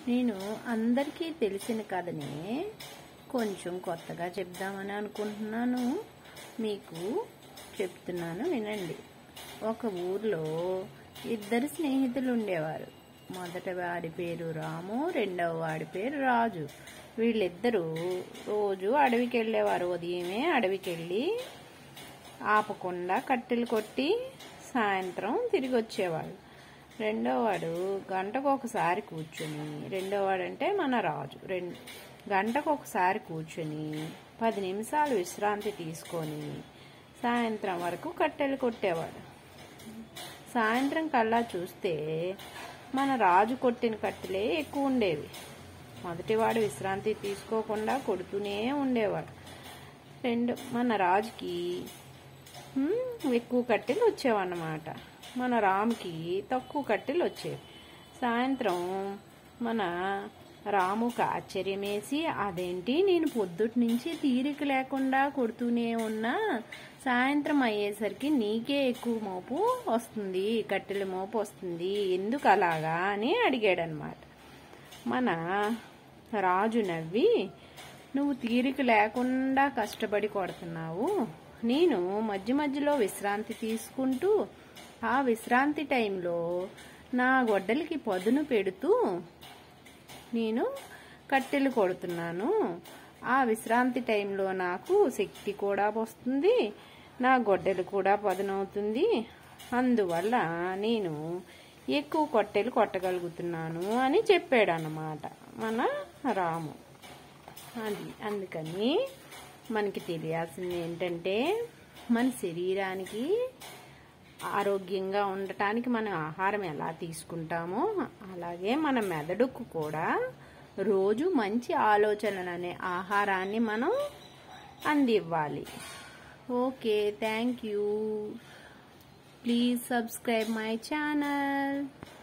నేను అందరికీ తెలిసిన కథనే కొంచెం కొత్తగా చెప్దామని అనుకుంటున్నాను మీకు చెప్తున్నాను వినండి ఒక ఊర్లో ఇద్దరు స్నేహితులు ఉండేవారు మొదట వాడి పేరు రాము రెండవ వాడి పేరు రాజు వీళ్ళిద్దరూ రోజు అడవికి వెళ్ళేవారు ఉదయమే అడవికి వెళ్ళి ఆపకుండా కట్టెలు కొట్టి సాయంత్రం తిరిగి వచ్చేవాడు రెండో వాడు గంటకు ఒకసారి కూర్చొని రెండో వాడు అంటే మన రాజు రెండు గంటకు ఒకసారి కూర్చొని పది నిమిషాలు విశ్రాంతి తీసుకొని సాయంత్రం వరకు కట్టెలు కొట్టేవాడు సాయంత్రం కల్లా చూస్తే మన రాజు కొట్టిన కట్టెలే ఎక్కువ ఉండేవి మొదటివాడు విశ్రాంతి తీసుకోకుండా కొడుతూనే ఉండేవాడు రెండు మన రాజుకి హ్మ్, ఎక్కువ కట్టెలు వచ్చేవన్నమాట మన రాముకి తక్కువ కట్టెలు వచ్చేవి సాయంత్రం మన రాముకు ఆశ్చర్యమేసి అదేంటి నేను పొద్దుటి నుంచి తీరిక లేకుండా కొడుతూనే ఉన్నా సాయంత్రం అయ్యేసరికి నీకే ఎక్కువ మోపు వస్తుంది కట్టెల మోపు వస్తుంది ఎందుకు అలాగా అని అడిగాడనమాట మన రాజు నవ్వి నువ్వు తీరిక లేకుండా కష్టపడి కొడుతున్నావు నేను మధ్య మధ్యలో విశ్రాంతి తీసుకుంటూ ఆ విశ్రాంతి టైంలో నా గొడ్డలికి పదును పెడుతూ నేను కట్టెలు కొడుతున్నాను ఆ విశ్రాంతి టైంలో నాకు శక్తి కూడా వస్తుంది నా గొడ్డలు కూడా పదునవుతుంది అందువల్ల నేను ఎక్కువ కొట్టెలు కొట్టగలుగుతున్నాను అని చెప్పాడు అన్నమాట మన రాము అది అందుకని మనకి తెలియాల్సింది ఏంటంటే మన శరీరానికి ఆరోగ్యంగా ఉండటానికి మనం ఆహారం ఎలా తీసుకుంటామో అలాగే మన మెదడుకు కూడా రోజు మంచి ఆలోచనలు అనే ఆహారాన్ని మనం అందివ్వాలి okay thank you please subscribe my channel